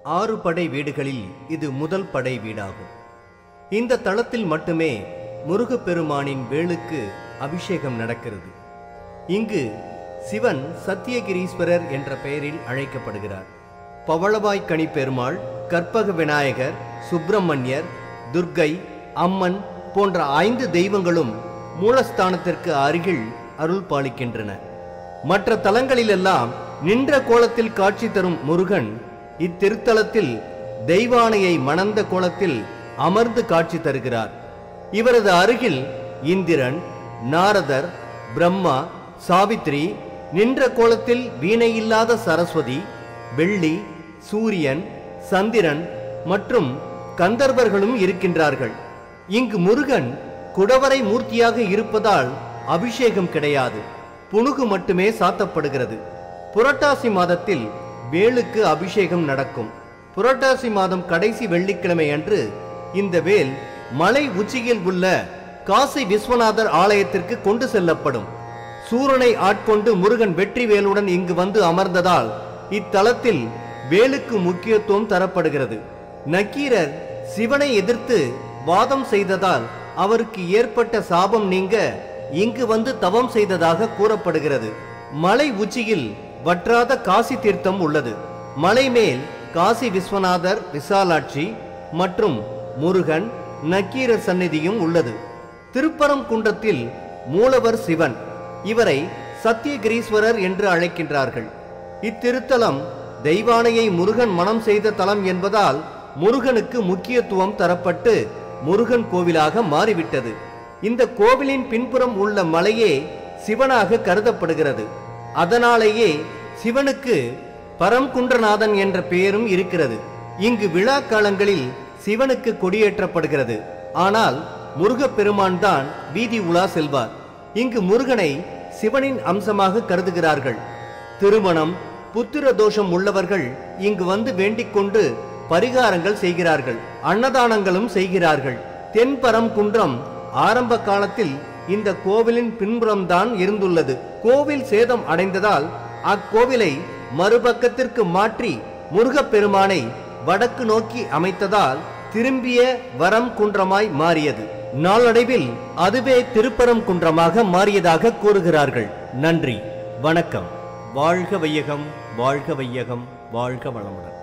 ஆறு படை வீடுகளில் இது முதல் படை வீடாகும் இந்த தளத்தில் மட்டுமே முருகப்பெருமானின் வேலுக்கு அபிஷேகம் நடக்கிறது இங்கு சிவன் சத்தியகிரீஸ்வரர் என்ற பெயரில் அழைக்கப்படுகிறார் பவளவாய் கனி பெருமாள் கற்பக விநாயகர் சுப்பிரமணியர் துர்க்கை அம்மன் போன்ற ஐந்து தெய்வங்களும் மூலஸ்தானத்திற்கு அருகில் அருள் பாலிக்கின்றன மற்ற தலங்களிலெல்லாம் நின்ற கோலத்தில் காட்சி தரும் முருகன் இத்திருத்தலத்தில் தெய்வானையை மணந்த கோலத்தில் அமர்ந்து காட்சி தருகிறார் இவரது அருகில் இந்திரன் நாரதர் பிரம்மா சாவித்ரி நின்ற கோலத்தில் வீணை இல்லாத சரஸ்வதி வெள்ளி சூரியன் சந்திரன் மற்றும் கந்தர்வர்களும் இருக்கின்றார்கள் இங்கு முருகன் குடவரை மூர்த்தியாக இருப்பதால் அபிஷேகம் கிடையாது புனுகு மட்டுமே சாத்தப்படுகிறது புரட்டாசி மாதத்தில் வேலுக்கு அபிஷேகம் நடக்கும் புரட்டாசி மாதம் கடைசி வெள்ளிக்கிழமை அன்று இந்த வேல் மலை உச்சியில் உள்ள காசி விஸ்வநாதர் ஆலயத்திற்கு கொண்டு செல்லப்படும் சூரனை ஆட்கொண்டு முருகன் வெற்றி வேலுடன் இங்கு வந்து அமர்ந்ததால் இத்தலத்தில் வேலுக்கு முக்கியத்துவம் தரப்படுகிறது நக்கீரர் சிவனை எதிர்த்து வாதம் செய்ததால் அவருக்கு ஏற்பட்ட சாபம் நீங்க இங்கு வந்து தவம் செய்ததாக கூறப்படுகிறது மலை உச்சியில் வற்றாத காசி தீர்த்தம் உள்ளது மலை மேல் காசி விஸ்வநாதர் விசாலாட்சி மற்றும் முருகன் நக்கீரர் சந்நிதியும் உள்ளது திருப்பரங்குன்றத்தில் மூலவர் சிவன் இவரை சத்தியகிரீஸ்வரர் என்று அழைக்கின்றார்கள் இத்திருத்தலம் தெய்வானையை முருகன் மனம் செய்த தலம் என்பதால் முருகனுக்கு முக்கியத்துவம் தரப்பட்டு முருகன் கோவிலாக மாறிவிட்டது இந்த கோவிலின் பின்புறம் உள்ள மலையே சிவனாக கருதப்படுகிறது அதனாலேயே சிவனுக்கு பரம்குன்றநாதன் என்ற பெயரும் இருக்கிறது இங்கு விழா காலங்களில் சிவனுக்கு கொடியேற்றப்படுகிறது ஆனால் முருகப்பெருமான் தான் வீதி உலா செல்வார் இங்கு முருகனை சிவனின் அம்சமாக கருதுகிறார்கள் திருமணம் புத்திர தோஷம் உள்ளவர்கள் இங்கு வந்து வேண்டிக் கொண்டு பரிகாரங்கள் செய்கிறார்கள் அன்னதானங்களும் செய்கிறார்கள் தென்பரம் குன்றம் ஆரம்ப காலத்தில் இந்த கோவிலின் பின்புறம்தான் இருந்துள்ளது கோவில் சேதம் அடைந்ததால் அக்கோவிலை மறுபக்கத்திற்கு மாற்றி முருகப்பெருமானை வடக்கு நோக்கி அமைத்ததால் திரும்பிய வரம் குன்றமாய் மாறியது நாளடைவில் அதுவே திருப்பரம் குன்றமாக மாறியதாக கூறுகிறார்கள் நன்றி வணக்கம் வாழ்க வையகம் வாழ்க வையகம் வாழ்க வளமுடன்